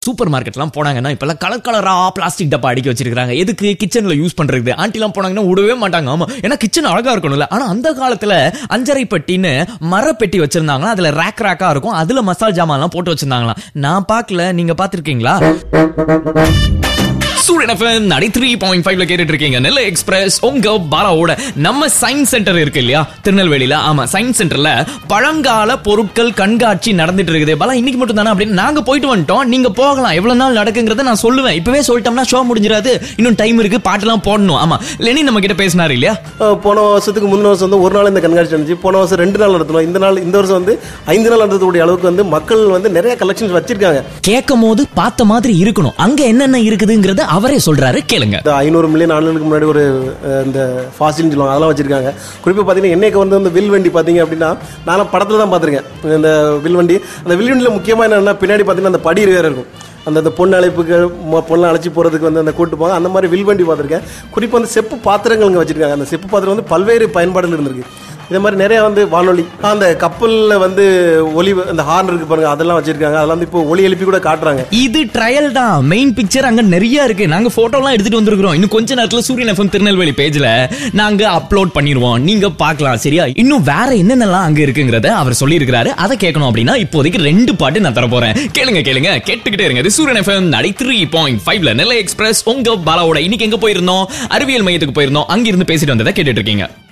super மார்க்கெட்லாம் போனாங்கன்னா இப்பெல்லாம் colour கலரா பிளாஸ்டிக் டப்பா அடிக்க வச்சிருக்காங்க எதுக்கு கிச்சன்ல யூஸ் பண்றது ஆண்டிலாம் போனாங்கன்னா விடவே மாட்டாங்க ஆமா ஏன்னா கிச்சன் அழகா இருக்கணும்ல ஆனா அந்த காலத்துல அஞ்சரை பெட்டின்னு மரப்பெட்டி வச்சிருந்தாங்களா அதுல ரேக் ரேக்கா இருக்கும் அதுல மசால் ஜாமான்லாம் போட்டு வச்சிருந்தாங்களாம் நான் பார்க்கல நீங்க பாத்திருக்கீங்களா சூரியன் எஃப்எம் நடி த்ரீ பாயிண்ட் ஃபைவ்ல கேட்டுட்டு இருக்கீங்க நெல்லை எக்ஸ்பிரஸ் உங்க பாலாவோட நம்ம சயின்ஸ் சென்டர் இருக்கு இல்லையா திருநெல்வேலியில ஆமா சயின்ஸ் சென்டர்ல பழங்கால பொருட்கள் கண்காட்சி நடந்துட்டு இருக்குது பாலா இன்னைக்கு மட்டும் தானே அப்படின்னு நாங்க போயிட்டு வந்துட்டோம் நீங்க போகலாம் எவ்வளவு நாள் நடக்குங்கிறத நான் சொல்லுவேன் இப்பவே சொல்லிட்டோம்னா ஷோ முடிஞ்சிடாது இன்னும் டைம் இருக்கு பாட்டெல்லாம் போடணும் ஆமா லெனி நம்ம கிட்ட பேசினாரு இல்லையா அஹ் போன வருஷத்துக்கு முந்தின வருஷம் வந்து ஒரு நாள் இந்த கண்காட்சி நடந்துச்சு போன வருஷம் ரெண்டு நாள் நடத்தணும் இந்த நாள் இந்த வருஷம் வந்து ஐந்து நாள் நடத்தக்கூடிய அளவுக்கு வந்து மக்கள் வந்து நிறைய கலெக்ஷன்ஸ் வச்சிருக்காங்க கேட்கும் போது பார்த்த மாதிரி இருக்கணும் அங்க என்னென்ன இருக்குதுங்கிறத அவரே சொல்றாரு கேளுங்க இந்த ஐநூறு மில்லியன் ஆண்டுகளுக்கு முன்னாடி ஒரு அஹ், இந்த ஃபாசில்னு சொல்லுவாங்க அதெல்லாம் வச்சிருக்காங்க குறிப்பாக பார்த்தீங்கன்னா என்னைக்கு வந்து அந்த வில் வண்டி பார்த்தீங்க அப்படின்னா நான் படத்தில் தான் பார்த்துருக்கேன் இந்த வில் வண்டி அந்த வில் வண்டியில் முக்கியமாக என்னன்னா பின்னாடி பார்த்தீங்கன்னா அந்த படி வேறு இருக்கும் அந்த அந்த பொண்ணு அழைப்புக்கு மொ- பொண்ணை அழைச்சி போகிறதுக்கு வந்து அந்த கூட்டு போவாங்க அந்த மாதிரி வில் வண்டி பார்த்துருக்கேன் குறிப்பாக அந்த செப்பு பாத்திரங்கள் இங்கே வச்சிருக்காங்க அந்த செப்பு பாத்திரம் வந்து பல்வேறு பயன்பாடுகள் இருந்திருக்கு இதே மாதிரி நிறைய வந்து வானொலி அந்த கப்பலில் வந்து ஒலி அந்த ஹார்ன் இருக்கு பாருங்க அதெல்லாம் வச்சிருக்காங்க அதெல்லாம் வந்து இப்போ ஒலி எழுப்பி கூட காட்டுறாங்க இது ட்ரையல் தான் மெயின் பிக்சர் அங்க நிறைய இருக்கு நாங்க போட்டோலாம் எடுத்துட்டு வந்திருக்கிறோம் இன்னும் கொஞ்ச நேரத்துல சூரியன் எஃப்எம் திருநெல்வேலி பேஜ்ல நாங்க அப்லோட் பண்ணிருவோம் நீங்க பார்க்கலாம் சரியா இன்னும் வேற என்னென்னலாம் அங்க இருக்குங்கிறத அவர் சொல்லி இருக்கிறாரு அதை கேட்கணும் அப்படின்னா இப்போதைக்கு ரெண்டு பாட்டு நான் தர போறேன் கேளுங்க கேளுங்க கேட்டுக்கிட்டே இருங்க இது சூரியன் எஃப்எம் நடை த்ரீ பாயிண்ட் ஃபைவ்ல நெல்லை எக்ஸ்பிரஸ் உங்க பாலாவோட இன்னைக்கு எங்க போயிருந்தோம் அறிவியல் மையத்துக்கு போயிருந்தோம் அங்கிருந்து பேசிட்டு வந்ததை கேட்டுட்டு இருக்கீங்க